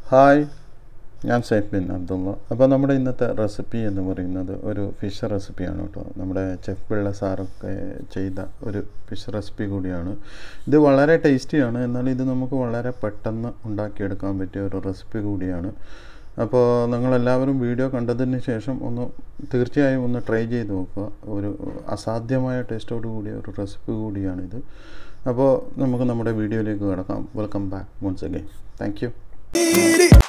hi ഞാൻ Saif bin Abdulla അപ്പോൾ നമ്മുടെ ഇന്നത്തെ റെസിപ്പി എന്ന് പറയുന്നത് ഒരു ഫിഷ് റെസിപ്പിയാണ് കേട്ടോ നമ്മുടെ ചെഫ് പിള്ള സാറൊക്കെ ചെയ്ത ഒരു ഫിഷ് റെസിപ്പി കൂടിയാണ് ഇത് വളരെ ടേസ്റ്റിയാണ് എന്നാൽ ഇത് നമുക്ക് വളരെ പെട്ടെന്ന് ഉണ്ടാക്കിയെടുക്കാൻ പറ്റിയ ഒരു റെസിപ്പി കൂടിയാണ് അപ്പോൾ നിങ്ങളെല്ലാവരും വീഡിയോ കണ്ടതിന് ശേഷം ഒന്ന് തീർച്ചയായും ഒന്ന് ട്രൈ ചെയ്ത് നോക്കുക ഒരു അസാധ്യമായ ടേസ്റ്റോട് കൂടിയ ഒരു റെസിപ്പി കൂടിയാണിത് അപ്പോൾ നമുക്ക് നമ്മുടെ വീഡിയോയിലേക്ക് കിടക്കാം welcome back once again thank U